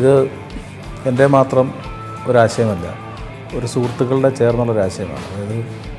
ഇത് എൻ്റെ മാത്രം ഒരാശയമല്ല ഒരു സുഹൃത്തുക്കളുടെ ചേർന്നുള്ളൊരാശയമാണ് അതായത്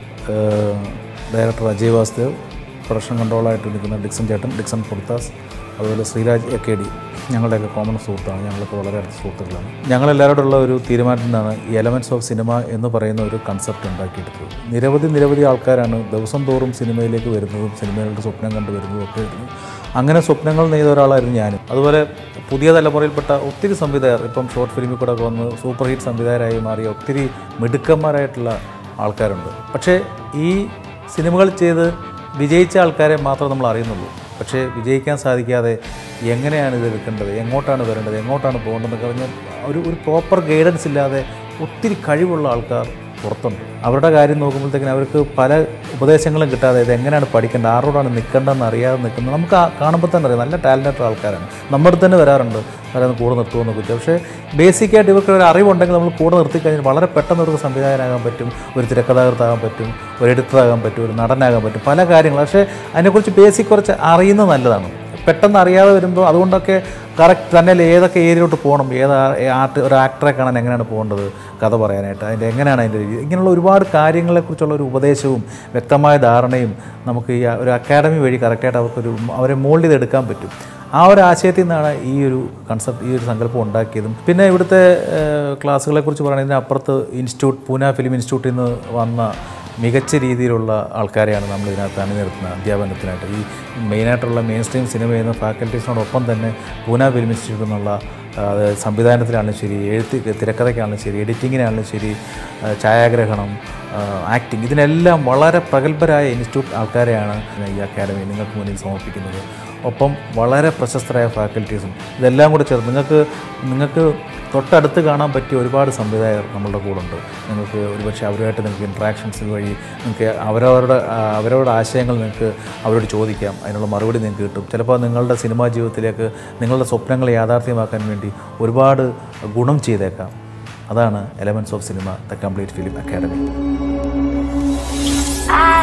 ഡയറക്ടർ അജയ് വാസുദേവ് പ്രൊഡക്ഷൻ കൺട്രോളായിട്ട് നിൽക്കുന്ന ഡിക്സൺ ചേട്ടൻ ഡിക്സൺ പുർത്താസ് അതുപോലെ ശ്രീരാജ് എ കെ ഡി ഞങ്ങളുടെയൊക്കെ കോമൺ സുഹൃത്താണ് ഞങ്ങളൊക്കെ വളരെ അടുത്ത സുഹൃത്തുക്കളാണ് ഞങ്ങളെല്ലാവരോടുള്ള ഒരു തീരുമാനത്തിൽ നിന്നാണ് ഈ എലമെൻറ്റ്സ് ഓഫ് സിനിമ എന്ന് പറയുന്ന ഒരു കൺസെപ്റ്റ് ഉണ്ടാക്കിയെടുത്തത് നിരവധി നിരവധി ആൾക്കാരാണ് ദിവസം തോറും സിനിമയിലേക്ക് വരുന്നതും സിനിമകളുടെ സ്വപ്നം കണ്ടു വരുന്നതും ഒക്കെ ആയിരുന്നു അങ്ങനെ സ്വപ്നങ്ങൾ നെയ്ത ഒരാളായിരുന്നു ഞാനും അതുപോലെ പുതിയ തലമുറയിൽപ്പെട്ട ഒത്തിരി സംവിധായകർ ഇപ്പം ഷോർട്ട് ഫിലിമിൽ കൂടെ ഒക്കെ വന്ന് സൂപ്പർ ഹിറ്റ് സംവിധായകരായി മാറിയ ഒത്തിരി മിടുക്കന്മാരായിട്ടുള്ള ആൾക്കാരുണ്ട് പക്ഷേ ഈ സിനിമകൾ ചെയ്ത് വിജയിച്ച ആൾക്കാരെ മാത്രം നമ്മൾ അറിയുന്നുള്ളൂ പക്ഷേ വിജയിക്കാൻ സാധിക്കാതെ എങ്ങനെയാണ് ഇത് എടുക്കേണ്ടത് എങ്ങോട്ടാണ് വരേണ്ടത് എങ്ങോട്ടാണ് പോകേണ്ടതെന്നൊക്കെ പറഞ്ഞാൽ ഒരു ഒരു പ്രോപ്പർ ഗൈഡൻസ് ഇല്ലാതെ ഒത്തിരി കഴിവുള്ള ആൾക്കാർ പുറത്തുണ്ട് അവരുടെ കാര്യം നോക്കുമ്പോഴത്തേക്കിനും അവർക്ക് പല ഉപദേശങ്ങളും കിട്ടാതെ ഇത് എങ്ങനെയാണ് പഠിക്കേണ്ടത് ആരോടാണ് നിൽക്കേണ്ടതെന്ന് അറിയാതെ നിൽക്കുന്നത് നമുക്ക് ആ- കാണുമ്പോൾ തന്നെ അറിയാം നല്ല ടാലൻറ്റഡ് ആൾക്കാരാണ് നമ്മുടെ അടുത്ത് തന്നെ വരാറുണ്ട് അവരൊന്ന് കൂടെ നിർത്തുമെന്ന് കുറിച്ച് പക്ഷേ ബേസിക്കായിട്ട് ഇവർക്ക് ഒരു അറിവുണ്ടെങ്കിൽ നമ്മൾ കൂടെ നിർത്തി കഴിഞ്ഞാൽ വളരെ പെട്ടെന്ന് ഒരു സംവിധായകനാകാൻ പറ്റും ഒരു തിരക്കഥാകൃത്താകാൻ പറ്റും ഒരു എഡിറ്ററാകാൻ പറ്റും ഒരു നടനാകാൻ പറ്റും പല കാര്യങ്ങളും പക്ഷേ അതിനെക്കുറിച്ച് ബേസിക് കുറച്ച് അറിയുന്നത് നല്ലതാണ് പെട്ടെന്ന് അറിയാതെ വരുമ്പോൾ അതുകൊണ്ടൊക്കെ കറക്റ്റ് തന്നെ ഏതൊക്കെ ഏരിയയിലോട്ട് പോകണം ഏത് ആർട്ട് ഒരു ആക്ടറെ കാണാൻ എങ്ങനെയാണ് പോകേണ്ടത് കഥ പറയാനായിട്ട് അതിൻ്റെ എങ്ങനെയാണ് അതിൻ്റെ രീതി ഇങ്ങനെയുള്ള ഒരുപാട് കാര്യങ്ങളെക്കുറിച്ചുള്ള ഒരു ഉപദേശവും വ്യക്തമായ ധാരണയും നമുക്ക് ഈ ഒരു അക്കാഡമി വഴി കറക്റ്റായിട്ട് അവർക്കൊരു അവരെ മോൾഡ് ചെയ്തെടുക്കാൻ പറ്റും ആ ഒരു ആശയത്തിൽ നിന്നാണ് ഈ ഒരു കൺസെപ്റ്റ് ഈ ഒരു സങ്കല്പം ഉണ്ടാക്കിയതും പിന്നെ ഇവിടുത്തെ ക്ലാസ്സുകളെ കുറിച്ച് പറയുന്നതിന് അപ്പുറത്ത് ഇൻസ്റ്റിറ്റ്യൂട്ട് പൂന ഫിലിം ഇൻസ്റ്റിറ്റ്യൂട്ടിൽ നിന്ന് വന്ന മികച്ച രീതിയിലുള്ള ആൾക്കാരെയാണ് നമ്മൾ ഇതിനകത്ത് അണിനിരത്തുന്നത് അധ്യാപനത്തിനായിട്ട് ഈ മെയിനായിട്ടുള്ള മെയിൻ സ്ട്രീം സിനിമ ചെയ്യുന്ന ഫാക്കൽറ്റീസിനോടൊപ്പം തന്നെ പൂന ഫിലിം ഇൻസ്റ്റിറ്റ്യൂട്ടിൽ നിന്നുള്ള അത് സംവിധാനത്തിലാണെങ്കിലും ശരി എഴുത്ത് തിരക്കഥയ്ക്കാണെങ്കിലും ശരി എഡിറ്റിങ്ങിനാണെങ്കിലും ശരി ആ, ഛായാഗ്രഹണം ആക്ടിങ് ഇതിനെല്ലാം വളരെ പ്രഗത്ഭരായ ഇൻസ്റ്റിറ്റ്യൂട്ട് ആൾക്കാരെയാണ് ഈ അക്കാഡമി നിങ്ങൾക്ക് മുന്നിൽ സമർപ്പിക്കുന്നത് ഒപ്പം വളരെ പ്രശസ്തരായ ഫാക്കൽറ്റീസും ഇതെല്ലാം കൂടെ ചേർന്ന് നിങ്ങൾക്ക് നിങ്ങൾക്ക് തൊട്ടടുത്ത് കാണാൻ പറ്റിയ ഒരുപാട് സംവിധായകർ നമ്മളുടെ കൂടെ ഉണ്ട് നിങ്ങൾക്ക് ഒരുപക്ഷെ അവരുമായിട്ട് നിങ്ങൾക്ക് ഇൻട്രാക്ഷൻസ് വഴി നിങ്ങൾക്ക് അവരവരുടെ ആ, അവരവരുടെ ആശയങ്ങൾ നിങ്ങൾക്ക് അവരോട് ചോദിക്കാം അതിനുള്ള മറുപടി നിങ്ങൾക്ക് കിട്ടും ചിലപ്പോൾ നിങ്ങളുടെ സിനിമാ ജീവിതത്തിലേക്ക് നിങ്ങളുടെ സ്വപ്നങ്ങൾ യാഥാർത്ഥ്യമാക്കാൻ വേണ്ടി ഒരുപാട് ഗുണം ചെയ്തേക്കാം അതാണ് elements of cinema the complete film academy I